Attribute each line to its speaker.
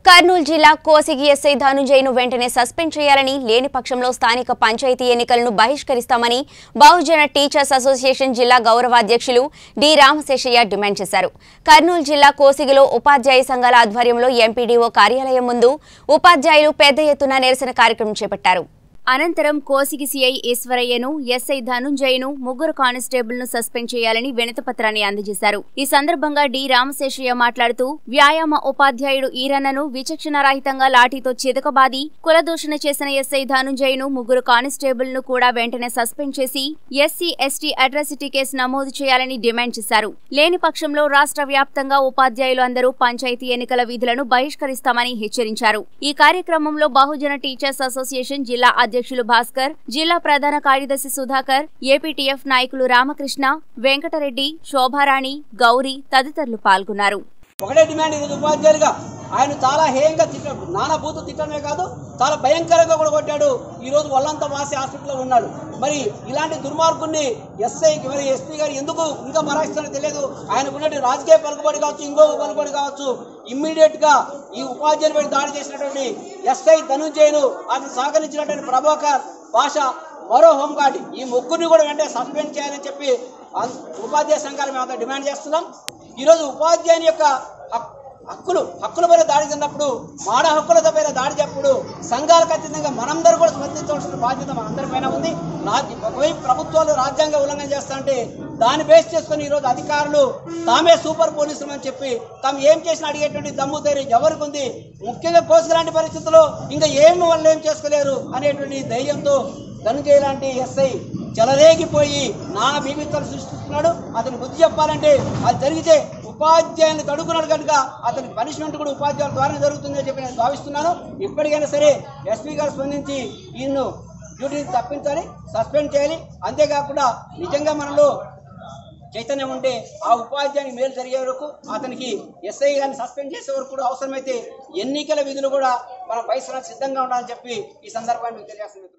Speaker 1: కర్నూలు జిల్లా కోసిగి ఎస్ఐ ధనుంజయ్ను వెంటనే సస్పెండ్ చేయాలని లేని పక్షంలో స్థానిక పంచాయతీ ఎన్నికలను బహిష్కరిస్తామని బహుజన టీచర్స్ అసోసియేషన్ జిల్లా గౌరవాధ్యక్షులు డి రామశేషయ్య డిమాండ్ చేశారు కర్నూలు జిల్లా కోసిగిలో ఉపాధ్యాయ సంఘాల ఆధ్వర్యంలో ఎంపీడీఓ కార్యాలయం ముందు ఉపాధ్యాయులు పెద్ద ఎత్తున నిరసన కార్యక్రమం చేపట్టారు అనంతరం కోసిగి సీఐ ఈశ్వరయ్యను ఎస్ఐ ధనుంజయ్ను ముగ్గురు కానిస్టేబుల్ను సస్పెండ్ చేయాలని వినతిపత్రాన్ని అందజేశారు ఈ సందర్భంగా డి రామశేషయ్య మాట్లాడుతూ వ్యాయామ ఉపాధ్యాయుడు ఈరన్నను విచక్షణారహితంగా లాఠీతో చితకబాది కులదూషణ చేసిన ఎస్ఐ ధనుంజయ్ను ముగ్గురు కానిస్టేబుల్ను కూడా వెంటనే సస్పెండ్ చేసి ఎస్సీ ఎస్టీ అట్రాసిటీ కేసు నమోదు చేయాలని డిమాండ్ చేశారు లేని పక్షంలో రాష్ట్ర వ్యాప్తంగా ఉపాధ్యాయులు అందరూ పంచాయతీ ఎన్నికల విధులను బహిష్కరిస్తామని హెచ్చరించారు ఈ కార్యక్రమంలో బహుజన టీచర్స్ అసోసియేషన్ జిల్లా అధ్యక్షులు భాస్కర్ జిల్లా ప్రధాన కార్యదర్శి సుధాకర్ ఏపీటీఎఫ్ నాయకులు రామకృష్ణ వెంకటరెడ్డి శోభారాణి గౌరీ తదితరులు పాల్గొన్నారు
Speaker 2: ఒకటే డిమాండ్ ఈరోజు ఉపాధ్యాయులుగా ఆయన చాలా హేయంగా తిట్ట నానా బూతు తిట్టడమే కాదు చాలా భయంకరంగా కూడా కొట్టాడు ఈరోజు వల్లంత వాసి హాస్పిటల్లో ఉన్నాడు మరి ఇలాంటి దుర్మార్గుణ్ణి ఎస్ఐ మరి ఎస్పీ గారు ఎందుకు ఇంకా మరాయిస్తారో తెలియదు ఆయనకు ఉన్నటువంటి రాజకీయ పలుకుబడి కావచ్చు ఇంకొక పలుకుబడి కావచ్చు ఇమ్మీడియట్ గా ఈ ఉపాధ్యాయుల పై దాడి చేసినటువంటి ఎస్ఐ ధనుంజయను అతను సహకరించినటువంటి ప్రభాకర్ భాష మరో హోంగార్డ్ ఈ ముగ్గురిని కూడా వెంటనే సస్పెండ్ చేయాలని చెప్పి అన్- ఉపాధ్యాయ సంఘాలు మేము అంతా డిమాండ్ చేస్తున్నాం ఈరోజు ఉపాధ్యాయుని యొక్క హక్- హక్కులు హక్కుల పైన దాడి చేసినప్పుడు మాన హక్కుల పైన దాడి చేప్పుడు సంఘాలకు అతీతంగా మనందరూ కూడా స్పందించవలసిన బాధ్యత మనందరిపైన ఉంది రాజ్య ఒకవైపు ప్రభుత్వాలు రాజ్యాంగ ఉల్లంఘన చేస్తా అంటే దాన్ని బేస్ చేసుకుని ఈరోజు అధికారులు తామే సూపర్ పోలీసులు అని చెప్పి తాము ఏం చేసినా అడిగేటువంటి దమ్ము ధైర్యం ఎవరికి ఉంది ముఖ్యంగా కోసి లాంటి పరిస్థితుల్లో ఇంకా ఏం వాళ్ళు ఏం చేసుకోలేరు అనేటువంటి ధైర్యంతో ధనుంజయ లాంటి ఎస్ఐ చెలరేగిపోయి నానా బీభిత్తాలు సృష్టిస్తున్నాడు అతను బుద్ధి చెప్పాలంటే అది జరిగితే ఉపాధ్యాయుని తడుకున్నాడు కనుక అతనికి పనిష్మెంట్ కూడా ఉపాధ్యాయుల ద్వారా జరుగుతుందని చెప్పి నేను భావిస్తున్నాను ఇప్పటికైనా సరే ఎస్పీ గారు స్పందించి ఈయన్ను డ్యూటీని తప్పించాలి సస్పెండ్ చేయాలి అంతేకాకుండా నిజంగా మనలో చైతన్యం ఉంటే ఆ ఉపాధ్యాయునికి మేలు జరిగే వరకు అతనికి ఎస్ఐ గారిని సస్పెండ్ చేసే వరకు కూడా అవసరమైతే ఎన్నికల విధులు కూడా మనం వయసులో సిద్ధంగా ఉండాలని చెప్పి ఈ సందర్భాన్ని మీకు తెలియజేస్తున్నాను